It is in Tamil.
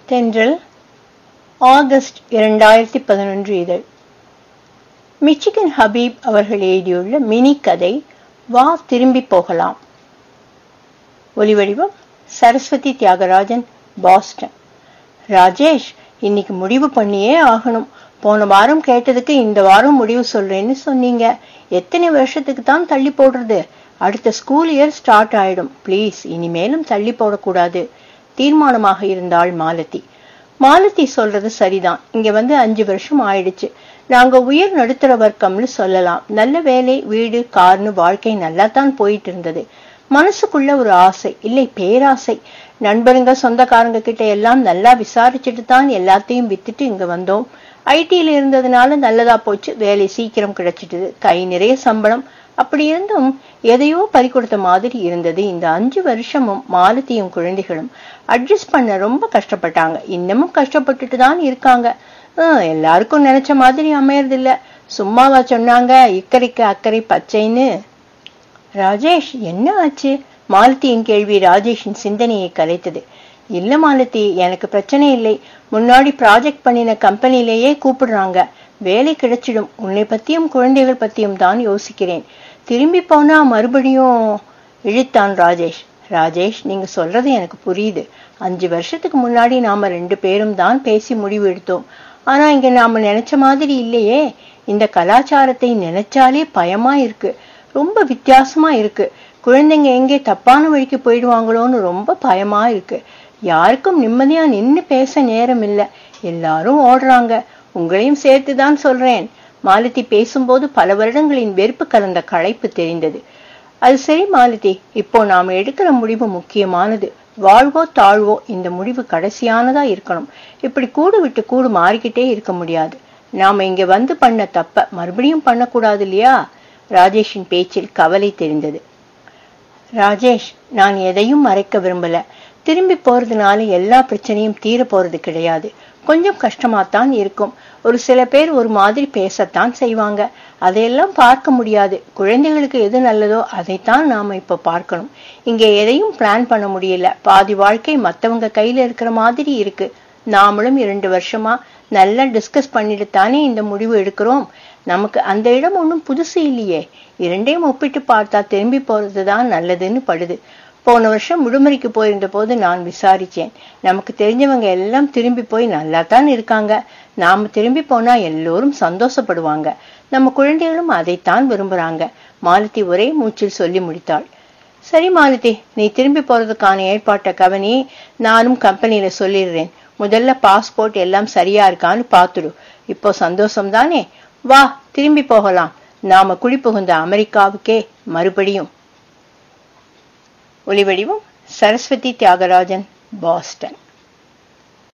தென்றல் ஆகஸ்ட் இரண்டாயிரத்தி பதினொன்று இதழ் மிச்சிகன் ஹபீப் அவர்கள் எழுதியுள்ள மினி கதை வா திரும்பி போகலாம் ஒலிவடிவம் சரஸ்வதி தியாகராஜன் பாஸ்டன் ராஜேஷ் இன்னைக்கு முடிவு பண்ணியே ஆகணும் போன வாரம் கேட்டதுக்கு இந்த வாரம் முடிவு சொல்றேன்னு சொன்னீங்க எத்தனை வருஷத்துக்கு தான் தள்ளி போடுறது அடுத்த ஸ்கூல் இயர் ஸ்டார்ட் ஆயிடும் ப்ளீஸ் இனிமேலும் தள்ளி போடக்கூடாது தீர்மானமாக இருந்தாள் மாலதி மாலதி சொல்றது சரிதான் இங்க வந்து அஞ்சு வருஷம் ஆயிடுச்சு நாங்க உயர் நடுத்தர வர்க்கம்னு சொல்லலாம் நல்ல வேலை வீடு கார்னு வாழ்க்கை நல்லா தான் போயிட்டு இருந்தது மனசுக்குள்ள ஒரு ஆசை இல்லை பேராசை நண்பருங்க சொந்தக்காரங்க கிட்ட எல்லாம் நல்லா விசாரிச்சுட்டு தான் எல்லாத்தையும் வித்துட்டு இங்க வந்தோம் ஐடியில இருந்ததுனால நல்லதா போச்சு வேலை சீக்கிரம் கிடைச்சிட்டது கை நிறைய சம்பளம் அப்படி இருந்தும் எதையோ பறிகொடுத்த மாதிரி இருந்தது இந்த அஞ்சு வருஷமும் மாலத்தியும் குழந்தைகளும் அட்ஜஸ்ட் பண்ண ரொம்ப கஷ்டப்பட்டாங்க இன்னமும் கஷ்டப்பட்டுட்டு தான் இருக்காங்க எல்லாருக்கும் நினைச்ச மாதிரி அமையறதில்ல சும்மாவா சொன்னாங்க இக்கரைக்கு அக்கறை பச்சைன்னு ராஜேஷ் என்ன ஆச்சு மாலத்தியின் கேள்வி ராஜேஷின் சிந்தனையை கலைத்தது இல்ல மாலதி எனக்கு பிரச்சனை இல்லை முன்னாடி ப்ராஜெக்ட் பண்ணின கம்பெனிலேயே கூப்பிடுறாங்க வேலை கிடைச்சிடும் உன்னை பத்தியும் குழந்தைகள் பத்தியும் தான் யோசிக்கிறேன் திரும்பி போனா மறுபடியும் இழுத்தான் ராஜேஷ் ராஜேஷ் நீங்க சொல்றது எனக்கு புரியுது அஞ்சு வருஷத்துக்கு முன்னாடி நாம ரெண்டு பேரும் தான் பேசி முடிவு எடுத்தோம் ஆனா இங்க நாம நினைச்ச மாதிரி இல்லையே இந்த கலாச்சாரத்தை நினைச்சாலே பயமா இருக்கு ரொம்ப வித்தியாசமா இருக்கு குழந்தைங்க எங்கே தப்பான வழிக்கு போயிடுவாங்களோன்னு ரொம்ப பயமா இருக்கு யாருக்கும் நிம்மதியா நின்னு பேச நேரம் இல்ல எல்லாரும் ஓடுறாங்க உங்களையும் சேர்த்துதான் சொல்றேன் மாலதி பேசும்போது பல வருடங்களின் வெறுப்பு கலந்த களைப்பு தெரிந்தது அது சரி மாலதி இப்போ நாம எடுக்கிற முடிவு முக்கியமானது வாழ்வோ தாழ்வோ இந்த முடிவு கடைசியானதா இருக்கணும் இப்படி கூடு விட்டு கூடு மாறிக்கிட்டே இருக்க முடியாது நாம இங்க வந்து பண்ண தப்ப மறுபடியும் பண்ணக்கூடாது இல்லையா ராஜேஷின் பேச்சில் கவலை தெரிந்தது ராஜேஷ் நான் எதையும் மறைக்க விரும்பல திரும்பி போறதுனால எல்லா பிரச்சனையும் தீர போறது கிடையாது கொஞ்சம் கஷ்டமாத்தான் இருக்கும் ஒரு சில பேர் ஒரு மாதிரி பேசத்தான் செய்வாங்க அதையெல்லாம் பார்க்க முடியாது குழந்தைகளுக்கு எது நல்லதோ அதைத்தான் நாம இப்ப பார்க்கணும் இங்க எதையும் பிளான் பண்ண முடியல பாதி வாழ்க்கை மத்தவங்க கையில இருக்கிற மாதிரி இருக்கு நாமளும் இரண்டு வருஷமா நல்லா டிஸ்கஸ் பண்ணிட்டு தானே இந்த முடிவு எடுக்கிறோம் நமக்கு அந்த இடம் ஒன்றும் புதுசு இல்லையே இரண்டையும் ஒப்பிட்டு பார்த்தா திரும்பி போறதுதான் நல்லதுன்னு படுது போன வருஷம் விடுமுறைக்கு போயிருந்த போது நான் விசாரிச்சேன் நமக்கு தெரிஞ்சவங்க எல்லாம் திரும்பி போய் நல்லா தான் இருக்காங்க நாம திரும்பி போனா எல்லோரும் சந்தோஷப்படுவாங்க நம்ம குழந்தைகளும் அதைத்தான் விரும்புறாங்க மாலதி ஒரே மூச்சில் சொல்லி முடித்தாள் சரி மாலதி நீ திரும்பி போறதுக்கான ஏற்பாட்டை கவனி நானும் கம்பெனியில சொல்லிடுறேன் முதல்ல பாஸ்போர்ட் எல்லாம் சரியா இருக்கான்னு பாத்துடு இப்போ சந்தோஷம் தானே வா திரும்பி போகலாம் நாம குடி புகுந்த அமெரிக்காவுக்கே மறுபடியும் ஒலிவடிவம் சரஸ்வதி தியாகராஜன் பாஸ்டன்